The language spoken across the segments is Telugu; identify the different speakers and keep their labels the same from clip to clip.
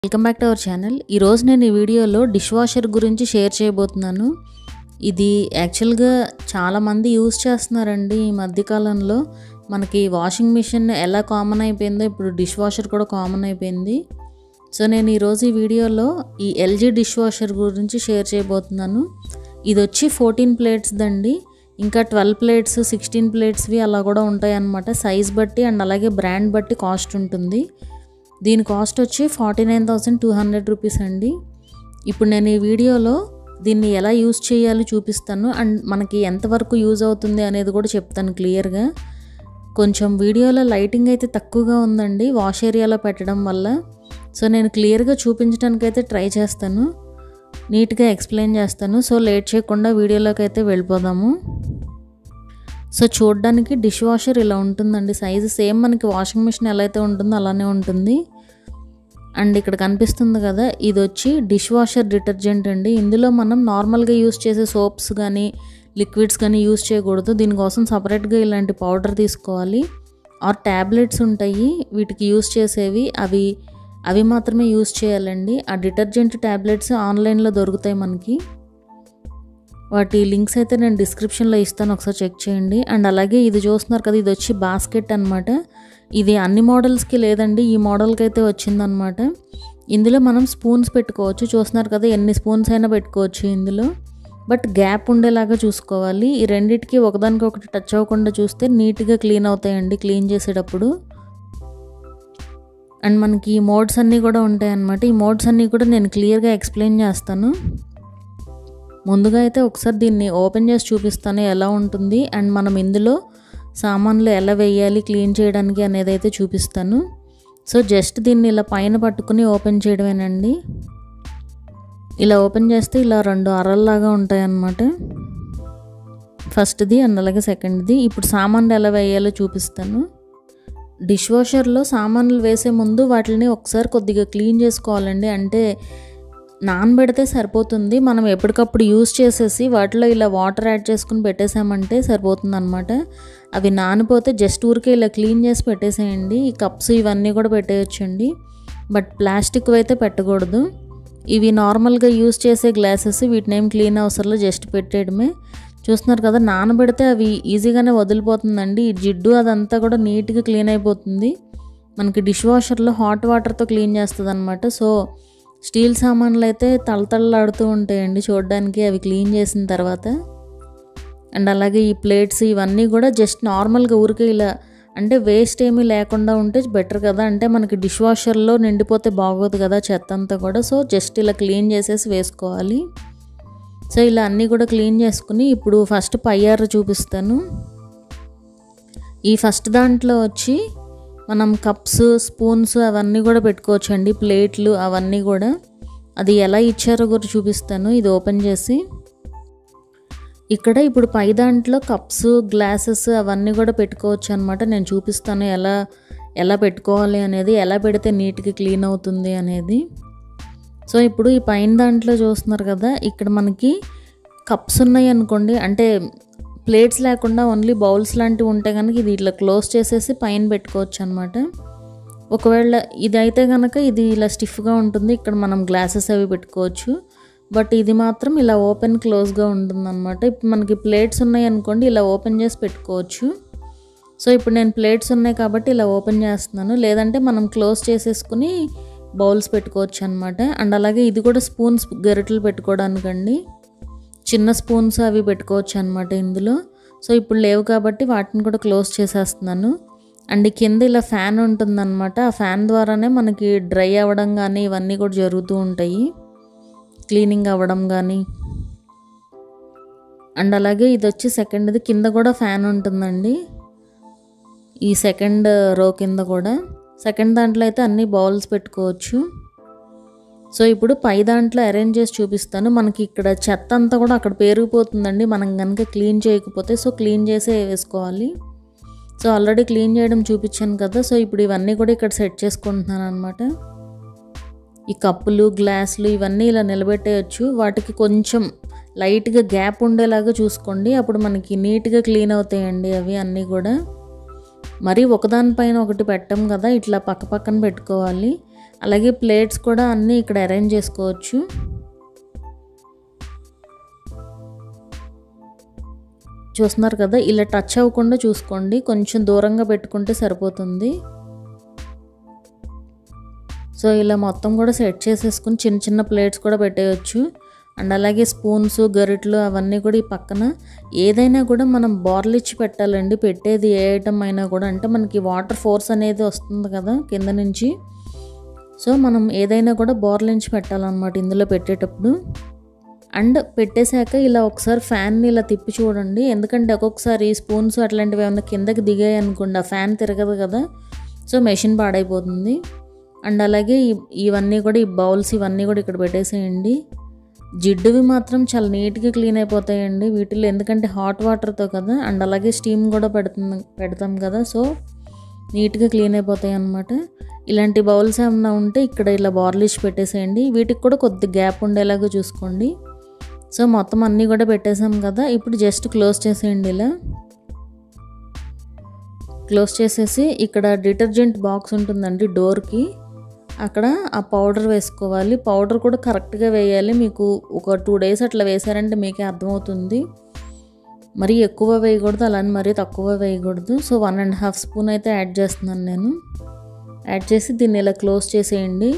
Speaker 1: welcome back to our channel ఈరోజు నేను ఈ వీడియోలో డిష్ వాషర్ గురించి షేర్ చేయబోతున్నాను ఇది యాక్చువల్గా చాలామంది యూజ్ చేస్తున్నారండి ఈ మధ్యకాలంలో మనకి వాషింగ్ మిషన్ ఎలా కామన్ అయిపోయిందో ఇప్పుడు డిష్ వాషర్ కూడా కామన్ అయిపోయింది సో నేను ఈరోజు ఈ వీడియోలో ఈ ఎల్జీ డిష్ వాషర్ గురించి షేర్ చేయబోతున్నాను ఇది వచ్చి ఫోర్టీన్ ప్లేట్స్ దండి ఇంకా ట్వెల్వ్ ప్లేట్స్ సిక్స్టీన్ ప్లేట్స్వి అలా కూడా ఉంటాయి అన్నమాట సైజ్ బట్టి అండ్ అలాగే బ్రాండ్ బట్టి కాస్ట్ ఉంటుంది దీని కాస్ట్ వచ్చి forty nine thousand two hundred rupees అండి ఇప్పుడు నేను ఈ వీడియోలో దీన్ని ఎలా యూజ్ చేయాలో చూపిస్తాను అండ్ మనకి ఎంతవరకు యూజ్ అవుతుంది అనేది కూడా చెప్తాను క్లియర్గా కొంచెం వీడియోలో లైటింగ్ అయితే తక్కువగా ఉందండి వాష్ ఏరియాలో పెట్టడం వల్ల సో నేను క్లియర్గా చూపించడానికి అయితే ట్రై చేస్తాను నీట్గా ఎక్స్ప్లెయిన్ చేస్తాను సో లేట్ చేయకుండా వీడియోలోకి అయితే వెళ్ళిపోదాము సో చూడడానికి డిష్ వాషర్ ఇలా ఉంటుందండి సైజు సేమ్ మనకి వాషింగ్ మిషన్ ఎలా అయితే ఉంటుందో అలానే ఉంటుంది అండ్ ఇక్కడ కనిపిస్తుంది కదా ఇది వచ్చి డిష్ వాషర్ డిటర్జెంట్ అండి ఇందులో మనం నార్మల్గా యూస్ చేసే సోప్స్ కానీ లిక్విడ్స్ కానీ యూస్ చేయకూడదు దీనికోసం సపరేట్గా ఇలాంటి పౌడర్ తీసుకోవాలి ఆర్ ట్యాబ్లెట్స్ ఉంటాయి వీటికి యూస్ చేసేవి అవి అవి మాత్రమే యూస్ చేయాలండి ఆ డిటర్జెంట్ ట్యాబ్లెట్స్ ఆన్లైన్లో దొరుకుతాయి మనకి వాటి లింక్స్ అయితే నేను డిస్క్రిప్షన్లో ఇస్తాను ఒకసారి చెక్ చేయండి అండ్ అలాగే ఇది చూస్తున్నారు కదా ఇది వచ్చి బాస్కెట్ అనమాట ఇది అన్ని మోడల్స్కి లేదండి ఈ మోడల్కి అయితే వచ్చిందనమాట ఇందులో మనం స్పూన్స్ పెట్టుకోవచ్చు చూస్తున్నారు కదా ఎన్ని స్పూన్స్ అయినా పెట్టుకోవచ్చు ఇందులో బట్ గ్యాప్ ఉండేలాగా చూసుకోవాలి ఈ రెండిటికి ఒకదానికి ఒకటి టచ్ అవ్వకుండా చూస్తే నీట్గా క్లీన్ అవుతాయండి క్లీన్ చేసేటప్పుడు అండ్ మనకి ఈ మోడ్స్ అన్నీ కూడా ఉంటాయి అన్నమాట ఈ మోడ్స్ అన్నీ కూడా నేను క్లియర్గా ఎక్స్ప్లెయిన్ చేస్తాను ముందుగా అయితే ఒకసారి దీన్ని ఓపెన్ చేసి చూపిస్తాను ఎలా ఉంటుంది అండ్ మనం ఇందులో సామాన్లు ఎలా వేయాలి క్లీన్ చేయడానికి అనేది అయితే చూపిస్తాను సో జస్ట్ దీన్ని ఇలా పైన పట్టుకుని ఓపెన్ చేయడమేనండి ఇలా ఓపెన్ చేస్తే ఇలా రెండు అరల్లాగా ఉంటాయి అన్నమాట ఫస్ట్ది అండ్ అలాగే సెకండ్ది ఇప్పుడు సామాన్లు ఎలా వేయాలో చూపిస్తాను డిష్ వాషర్లో సామాన్లు వేసే ముందు వాటిని ఒకసారి కొద్దిగా క్లీన్ చేసుకోవాలండి అంటే నానబెడితే సరిపోతుంది మనం ఎప్పటికప్పుడు యూస్ చేసేసి వాటిలో ఇలా వాటర్ యాడ్ చేసుకుని పెట్టేసామంటే సరిపోతుంది అనమాట అవి నానిపోతే జస్ట్ ఊరికే ఇలా క్లీన్ చేసి పెట్టేసేయండి ఈ కప్స్ ఇవన్నీ కూడా పెట్టేయచ్చండి బట్ ప్లాస్టిక్ అయితే పెట్టకూడదు ఇవి నార్మల్గా యూస్ చేసే గ్లాసెస్ వీటిని ఏం క్లీన్ అవసరంలో జస్ట్ పెట్టేయడమే చూస్తున్నారు కదా నానబెడితే అవి ఈజీగానే వదిలిపోతుందండి ఈ జిడ్డు అదంతా కూడా నీట్గా క్లీన్ అయిపోతుంది మనకి డిష్ వాషర్లో హాట్ వాటర్తో క్లీన్ చేస్తుంది అనమాట సో స్టీల్ సామాన్లు అయితే తలతళ్ళాడుతూ ఉంటాయండి చూడడానికి అవి క్లీన్ చేసిన తర్వాత అండ్ అలాగే ఈ ప్లేట్స్ ఇవన్నీ కూడా జస్ట్ నార్మల్గా ఊరికే ఇలా అంటే వేస్ట్ ఏమీ లేకుండా ఉంటే బెటర్ కదా అంటే మనకి డిష్ వాషర్లో నిండిపోతే బాగోదు కదా చెత్త అంతా కూడా సో జస్ట్ ఇలా క్లీన్ చేసేసి వేసుకోవాలి సో ఇలా అన్నీ కూడా క్లీన్ చేసుకుని ఇప్పుడు ఫస్ట్ పయ్యారు చూపిస్తాను ఈ ఫస్ట్ దాంట్లో వచ్చి మనం కప్స్ స్పూన్స్ అవన్నీ కూడా పెట్టుకోవచ్చు అండి ప్లేట్లు అవన్నీ కూడా అది ఎలా ఇచ్చారో కూడా చూపిస్తాను ఇది ఓపెన్ చేసి ఇక్కడ ఇప్పుడు పై దాంట్లో కప్స్ గ్లాసెస్ అవన్నీ కూడా పెట్టుకోవచ్చు అనమాట నేను చూపిస్తాను ఎలా ఎలా పెట్టుకోవాలి అనేది ఎలా పెడితే నీట్గా క్లీన్ అవుతుంది అనేది సో ఇప్పుడు ఈ పైన దాంట్లో చూస్తున్నారు కదా ఇక్కడ మనకి కప్స్ ఉన్నాయి అనుకోండి అంటే ప్లేట్స్ లేకుండా ఓన్లీ బౌల్స్ లాంటివి ఉంటే కనుక ఇది ఇట్లా క్లోజ్ చేసేసి పైన పెట్టుకోవచ్చు అనమాట ఒకవేళ ఇది అయితే కనుక ఇది ఇలా స్టిఫ్గా ఉంటుంది ఇక్కడ మనం గ్లాసెస్ అవి పెట్టుకోవచ్చు బట్ ఇది మాత్రం ఇలా ఓపెన్ క్లోజ్గా ఉంటుంది అనమాట ఇప్పుడు మనకి ప్లేట్స్ ఉన్నాయి అనుకోండి ఇలా ఓపెన్ చేసి పెట్టుకోవచ్చు సో ఇప్పుడు నేను ప్లేట్స్ ఉన్నాయి కాబట్టి ఇలా ఓపెన్ చేస్తున్నాను లేదంటే మనం క్లోజ్ చేసేసుకుని బౌల్స్ పెట్టుకోవచ్చు అనమాట అండ్ అలాగే ఇది కూడా స్పూన్స్ గరిటెలు పెట్టుకోవడానికండి చిన్న స్పూన్స్ అవి పెట్టుకోవచ్చు అనమాట ఇందులో సో ఇప్పుడు లేవు కాబట్టి వాటిని కూడా క్లోజ్ చేసేస్తున్నాను అండ్ కింద ఇలా ఫ్యాన్ ఉంటుందన్నమాట ఆ ఫ్యాన్ ద్వారానే మనకి డ్రై అవ్వడం కానీ ఇవన్నీ కూడా జరుగుతూ ఉంటాయి క్లీనింగ్ అవ్వడం కానీ అండ్ అలాగే ఇది వచ్చి సెకండ్ది కింద కూడా ఫ్యాన్ ఉంటుందండి ఈ సెకండ్ రో కింద కూడా సెకండ్ దాంట్లో అయితే అన్ని బౌల్స్ పెట్టుకోవచ్చు సో ఇప్పుడు పై దాంట్లో అరేంజ్ చేసి చూపిస్తాను మనకి ఇక్కడ చెత్త అంతా కూడా అక్కడ పేరుకుపోతుందండి మనం కనుక క్లీన్ చేయకపోతే సో క్లీన్ చేసే వేసుకోవాలి సో ఆల్రెడీ క్లీన్ చేయడం చూపించాను కదా సో ఇప్పుడు ఇవన్నీ కూడా ఇక్కడ సెట్ చేసుకుంటున్నాను అనమాట ఈ కప్పులు గ్లాసులు ఇవన్నీ ఇలా నిలబెట్టేయచ్చు వాటికి కొంచెం లైట్గా గ్యాప్ ఉండేలాగా చూసుకోండి అప్పుడు మనకి నీట్గా క్లీన్ అవుతాయండి అవి అన్నీ కూడా మరి ఒకదానిపైన ఒకటి పెట్టం కదా ఇట్లా పక్క పక్కన పెట్టుకోవాలి అలాగే ప్లేట్స్ కూడా అన్నీ ఇక్కడ అరేంజ్ చేసుకోవచ్చు చూస్తున్నారు కదా ఇలా టచ్ అవ్వకుండా చూసుకోండి కొంచెం దూరంగా పెట్టుకుంటే సరిపోతుంది సో ఇలా మొత్తం కూడా సెట్ చేసేసుకుని చిన్న చిన్న ప్లేట్స్ కూడా పెట్టేయచ్చు అండ్ అలాగే స్పూన్స్ గరిట్లు అవన్నీ కూడా ఈ పక్కన ఏదైనా కూడా మనం బార్లు ఇచ్చి పెట్టాలండి పెట్టేది ఏ ఐటమ్ అయినా కూడా అంటే మనకి వాటర్ ఫోర్స్ అనేది వస్తుంది కదా కింద నుంచి సో మనం ఏదైనా కూడా బోర్ల నుంచి పెట్టాలన్నమాట ఇందులో పెట్టేటప్పుడు అండ్ పెట్టేశాక ఇలా ఒకసారి ఫ్యాన్ని ఇలా తిప్పి చూడండి ఎందుకంటే ఒక్కొక్కసారి స్పూన్స్ అట్లాంటివి ఏమైనా కిందకి దిగాయి అనుకోండి ఆ ఫ్యాన్ తిరగదు కదా సో మెషిన్ పాడైపోతుంది అండ్ అలాగే ఈ- ఇవన్నీ కూడా ఈ బౌల్స్ ఇవన్నీ కూడా ఇక్కడ పెట్టేసేయండి జిడ్డువి మాత్రం చాలా నీట్గా క్లీన్ అయిపోతాయండి వీటిలో ఎందుకంటే హాట్ వాటర్తో కదా అండ్ అలాగే స్టీమ్ కూడా పెడుతుంది పెడతాం కదా సో నీట్గా క్లీన్ అయిపోతాయి అన్నమాట ఇలాంటి బౌల్స్ ఏమన్నా ఉంటే ఇక్కడ ఇలా బార్లిష్ పెట్టేసేయండి వీటికి కూడా కొద్ది గ్యాప్ ఉండేలాగా చూసుకోండి సో మొత్తం అన్నీ కూడా పెట్టేసాం కదా ఇప్పుడు జస్ట్ క్లోజ్ చేసేయండి ఇలా క్లోజ్ చేసేసి ఇక్కడ డిటర్జెంట్ బాక్స్ ఉంటుందండి డోర్కి అక్కడ ఆ పౌడర్ వేసుకోవాలి పౌడర్ కూడా కరెక్ట్గా వేయాలి మీకు ఒక టూ డేస్ అట్లా వేసారంటే మీకే అర్థమవుతుంది మరీ ఎక్కువ వేయకూడదు అలానే మరీ తక్కువ వేయకూడదు so one and half spoon అయితే యాడ్ చేస్తున్నాను నేను యాడ్ చేసి దీన్ని ఇలా క్లోజ్ చేసేయండి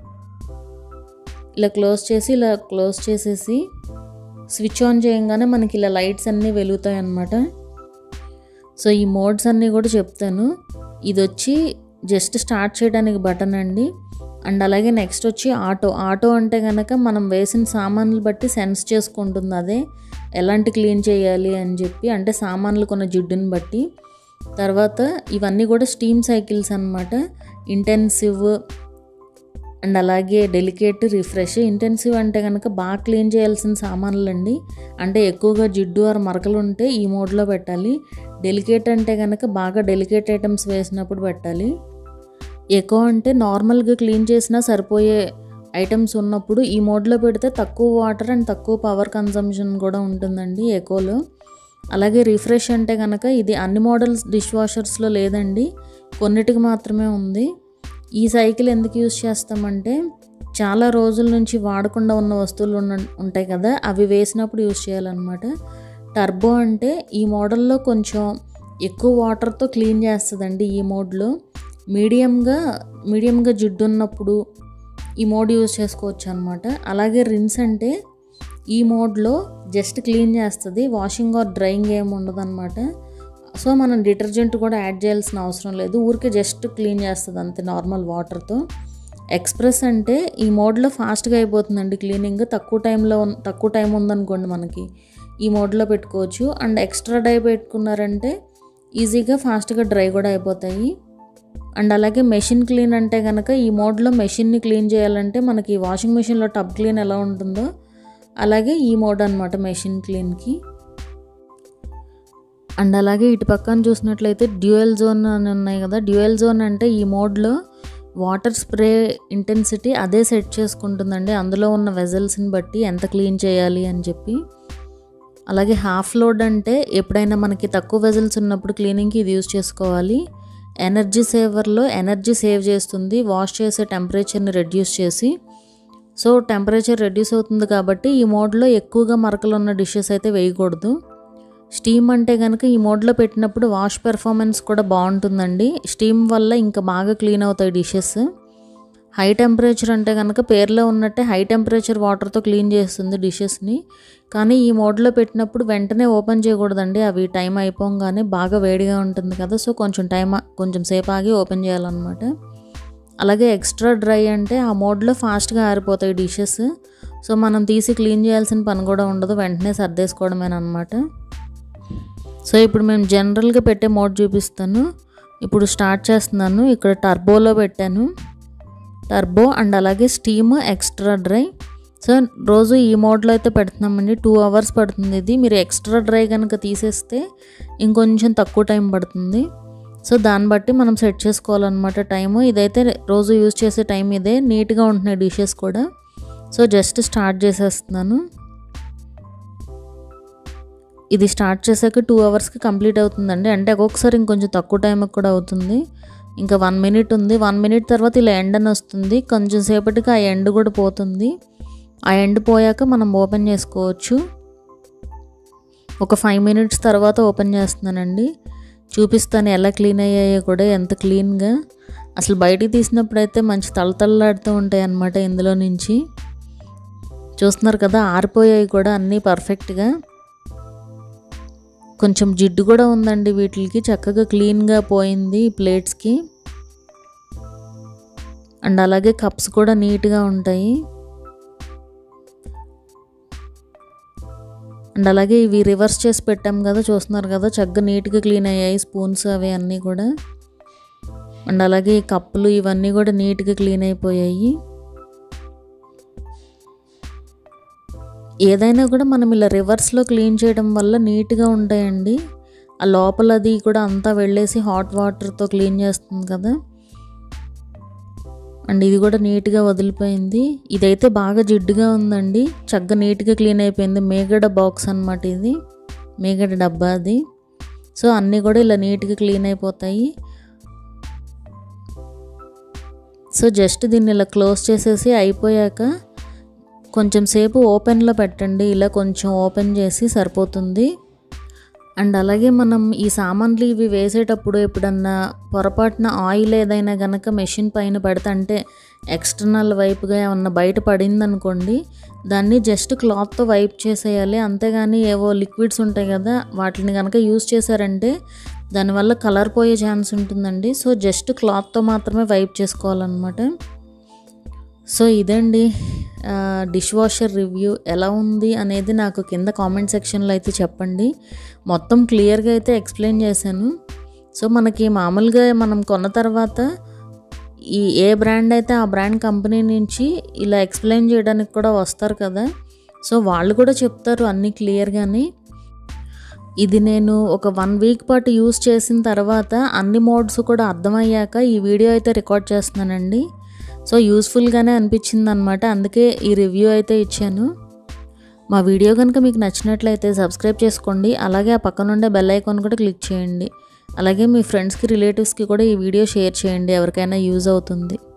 Speaker 1: ఇలా క్లోజ్ చేసి ఇలా క్లోజ్ చేసేసి స్విచ్ ఆన్ చేయంగానే మనకి ఇలా లైట్స్ అన్నీ వెలుగుతాయి అన్నమాట సో ఈ మోడ్స్ అన్నీ కూడా చెప్తాను ఇది వచ్చి జస్ట్ స్టార్ట్ చేయడానికి బటన్ అండి అండ్ అలాగే నెక్స్ట్ వచ్చి ఆటో ఆటో అంటే కనుక మనం వేసిన సామాన్లు బట్టి సెన్స్ చేసుకుంటుంది అదే ఎలాంటి క్లీన్ చేయాలి అని చెప్పి అంటే సామాన్లు కొన్న జిడ్డుని బట్టి తర్వాత ఇవన్నీ కూడా స్టీమ్ సైకిల్స్ అన్నమాట ఇంటెన్సివ్ అండ్ అలాగే డెలికేట్ రిఫ్రెష్ ఇంటెన్సివ్ అంటే కనుక బాగా క్లీన్ చేయాల్సిన సామాన్లు అండి అంటే ఎక్కువగా జిడ్డు ఆర్ మరకలు ఉంటే ఈ మోడ్లో పెట్టాలి డెలికేట్ అంటే కనుక బాగా డెలికేట్ ఐటమ్స్ వేసినప్పుడు పెట్టాలి ఎక్కువ అంటే నార్మల్గా క్లీన్ చేసినా సరిపోయే ఐటమ్స్ ఉన్నప్పుడు ఈ మోడ్లో పెడితే తక్కువ వాటర్ అండ్ తక్కువ పవర్ కన్సంప్షన్ కూడా ఉంటుందండి ఎకోలో అలాగే రిఫ్రెష్ అంటే కనుక ఇది అన్ని మోడల్స్ డిష్ వాషర్స్లో లేదండి కొన్నిటికి మాత్రమే ఉంది ఈ సైకిల్ ఎందుకు యూజ్ చేస్తామంటే చాలా రోజుల నుంచి వాడకుండా ఉన్న వస్తువులు ఉన్న ఉంటాయి కదా అవి వేసినప్పుడు యూజ్ చేయాలన్నమాట టర్బో అంటే ఈ మోడల్లో కొంచెం ఎక్కువ వాటర్తో క్లీన్ చేస్తుందండి ఈ మోడ్లో మీడియంగా మీడియంగా జిడ్డు ఉన్నప్పుడు ఈ మోడ్ యూజ్ చేసుకోవచ్చు అనమాట అలాగే రిన్స్ అంటే ఈ మోడ్లో జస్ట్ క్లీన్ చేస్తుంది వాషింగ్ ఆర్ డ్రైయింగ్ ఏమి ఉండదు సో మనం డిటర్జెంట్ కూడా యాడ్ చేయాల్సిన అవసరం లేదు ఊరికే జస్ట్ క్లీన్ చేస్తుంది అంతే నార్మల్ వాటర్తో ఎక్స్ప్రెస్ అంటే ఈ మోడ్లో ఫాస్ట్గా అయిపోతుందండి క్లీనింగ్ తక్కువ టైంలో ఉన్- తక్కువ టైం ఉందనుకోండి మనకి ఈ మోడ్లో పెట్టుకోవచ్చు అండ్ ఎక్స్ట్రా డై పెట్టుకున్నారంటే ఈజీగా ఫాస్ట్గా డ్రై కూడా అయిపోతాయి అండ్ అలాగే మెషిన్ క్లీన్ అంటే కనుక ఈ మోడ్లో మెషిన్ని క్లీన్ చేయాలంటే మనకి వాషింగ్ మెషిన్లో టబ్ క్లీన్ ఎలా ఉంటుందో అలాగే ఈ మోడ్ అనమాట మెషిన్ క్లీన్కి అండ్ అలాగే ఇటు పక్కన చూసినట్లయితే డ్యూయల్ జోన్ అని ఉన్నాయి కదా డ్యూయల్ జోన్ అంటే ఈ మోడ్లో వాటర్ స్ప్రే ఇంటెన్సిటీ అదే సెట్ చేసుకుంటుందండి అందులో ఉన్న వెజల్స్ని బట్టి ఎంత క్లీన్ చేయాలి అని చెప్పి అలాగే హాఫ్ లోడ్ అంటే ఎప్పుడైనా మనకి తక్కువ వెజల్స్ ఉన్నప్పుడు క్లీనింగ్కి ఇది యూజ్ చేసుకోవాలి ఎనర్జీ సేవర్లో ఎనర్జీ సేవ్ చేస్తుంది వాష్ చేసే టెంపరేచర్ని రెడ్యూస్ చేసి సో టెంపరేచర్ రెడ్యూస్ అవుతుంది కాబట్టి ఈ మోడ్లో ఎక్కువగా మరకలు ఉన్న డిషెస్ అయితే వేయకూడదు స్టీమ్ అంటే కనుక ఈ మోడ్లో పెట్టినప్పుడు వాష్ పెర్ఫార్మెన్స్ కూడా బాగుంటుందండి స్టీమ్ వల్ల ఇంకా బాగా క్లీన్ అవుతాయి డిషెస్ హై టెంపరేచర్ అంటే కనుక పేర్లో ఉన్నట్టే హై టెంపరేచర్ వాటర్తో క్లీన్ చేస్తుంది డిషెస్ని కానీ ఈ మోడ్లో పెట్టినప్పుడు వెంటనే ఓపెన్ చేయకూడదండి అవి టైం అయిపోగానే బాగా వేడిగా ఉంటుంది కదా సో కొంచెం టైం కొంచెం సేపు ఆగి ఓపెన్ చేయాలన్నమాట అలాగే ఎక్స్ట్రా డ్రై అంటే ఆ మోడ్లో ఫాస్ట్గా ఆరిపోతాయి డిషెస్ సో మనం తీసి క్లీన్ చేయాల్సిన పని కూడా ఉండదు వెంటనే సర్దేసుకోవడమేనమాట సో ఇప్పుడు మేము జనరల్గా పెట్టే మోడ్ చూపిస్తాను ఇప్పుడు స్టార్ట్ చేస్తున్నాను ఇక్కడ టర్బోలో పెట్టాను టర్బో అండ్ అలాగే స్టీమ్ ఎక్స్ట్రా డ్రై సో రోజు ఈ మోడ్లో అయితే పెడుతున్నామండి టూ అవర్స్ పడుతుంది ఇది మీరు ఎక్స్ట్రా డ్రై కనుక తీసేస్తే ఇంకొంచెం తక్కువ టైం పడుతుంది సో దాన్ని బట్టి మనం సెట్ చేసుకోవాలన్నమాట టైము ఇదైతే రోజు యూజ్ చేసే టైం ఇదే నీట్గా ఉంటున్నాయి డిషెస్ కూడా సో జస్ట్ స్టార్ట్ చేసేస్తున్నాను ఇది స్టార్ట్ చేశాక టూ అవర్స్కి కంప్లీట్ అవుతుందండి అంటే ఒక్కొక్కసారి ఇంకొంచెం తక్కువ టైంకి కూడా అవుతుంది ఇంకా వన్ మినిట్ ఉంది వన్ మినిట్ తర్వాత ఇలా ఎండ్ అని వస్తుంది కొంచెం సేపటికి ఆ ఎండ్ కూడా పోతుంది ఆ ఎండ్ పోయాక మనం ఓపెన్ చేసుకోవచ్చు ఒక ఫైవ్ మినిట్స్ తర్వాత ఓపెన్ చేస్తున్నానండి చూపిస్తాను ఎలా క్లీన్ అయ్యాయో కూడా ఎంత క్లీన్గా అసలు బయటికి తీసినప్పుడైతే మంచి తలతల్లాడుతూ ఉంటాయి అన్నమాట ఇందులో నుంచి చూస్తున్నారు కదా ఆరిపోయాయి కూడా అన్నీ పర్ఫెక్ట్గా కొంచెం జిడ్డు కూడా ఉందండి వీటికి చక్కగా క్లీన్గా పోయింది ఈ ప్లేట్స్కి అండ్ అలాగే కప్స్ కూడా నీట్గా ఉంటాయి అండ్ అలాగే ఇవి రివర్స్ చేసి పెట్టాం కదా చూస్తున్నారు కదా చక్కగా నీట్గా క్లీన్ అయ్యాయి స్పూన్స్ అవి అన్నీ కూడా అండ్ అలాగే ఈ కప్పులు ఇవన్నీ కూడా నీట్గా క్లీన్ అయిపోయాయి ఏదైనా కూడా మనం ఇలా రివర్స్లో క్లీన్ చేయడం వల్ల నీట్గా ఉంటాయండి ఆ లోపలది కూడా అంతా వెళ్ళేసి హాట్ వాటర్తో క్లీన్ చేస్తుంది కదా అండ్ ఇది కూడా నీట్గా వదిలిపోయింది ఇదైతే బాగా జిడ్డుగా ఉందండి చక్కగా నీట్గా క్లీన్ అయిపోయింది మేగడ బాక్స్ అనమాట ఇది మేగడ డబ్బా అది సో అన్నీ కూడా ఇలా నీట్గా క్లీన్ అయిపోతాయి సో జస్ట్ దీన్ని ఇలా క్లోజ్ చేసేసి అయిపోయాక కొంచెం సేపు ఓపెన్లో పెట్టండి ఇలా కొంచెం ఓపెన్ చేసి సరిపోతుంది అండ్ అలాగే మనం ఈ సామాన్లు ఇవి వేసేటప్పుడు ఎప్పుడన్నా పొరపాటున ఆయిల్ ఏదైనా గనక మెషిన్ పైన పెడితే అంటే ఎక్స్టర్నల్ వైపుగా ఏమన్నా బయట పడింది అనుకోండి దాన్ని జస్ట్ క్లాత్తో వైప్ చేసేయాలి అంతేగాని ఏవో లిక్విడ్స్ ఉంటాయి కదా వాటిని కనుక యూస్ చేశారంటే దానివల్ల కలర్ పోయే ఛాన్స్ ఉంటుందండి సో జస్ట్ క్లాత్తో మాత్రమే వైప్ చేసుకోవాలన్నమాట సో ఇదండి డిష్ వాషర్ రివ్యూ ఎలా ఉంది అనేది నాకు కింద కామెంట్ సెక్షన్లో అయితే చెప్పండి మొత్తం క్లియర్గా అయితే ఎక్స్ప్లెయిన్ చేశాను సో మనకి మామూలుగా మనం కొన్న తర్వాత ఈ ఏ బ్రాండ్ అయితే ఆ బ్రాండ్ కంపెనీ నుంచి ఇలా ఎక్స్ప్లెయిన్ చేయడానికి కూడా వస్తారు కదా సో వాళ్ళు కూడా చెప్తారు అన్నీ క్లియర్గానే ఇది నేను ఒక వన్ వీక్ పాటు యూస్ చేసిన తర్వాత అన్ని మోడ్స్ కూడా అర్థమయ్యాక ఈ వీడియో అయితే రికార్డ్ చేస్తున్నానండి సో యూస్ఫుల్గానే అనిపించింది అనమాట అందుకే ఈ రివ్యూ అయితే ఇచ్చాను మా వీడియో కనుక మీకు నచ్చినట్లయితే సబ్స్క్రైబ్ చేసుకోండి అలాగే ఆ పక్కన ఉండే బెల్ ఐకాన్ కూడా క్లిక్ చేయండి అలాగే మీ ఫ్రెండ్స్కి రిలేటివ్స్కి కూడా ఈ వీడియో షేర్ చేయండి ఎవరికైనా యూజ్ అవుతుంది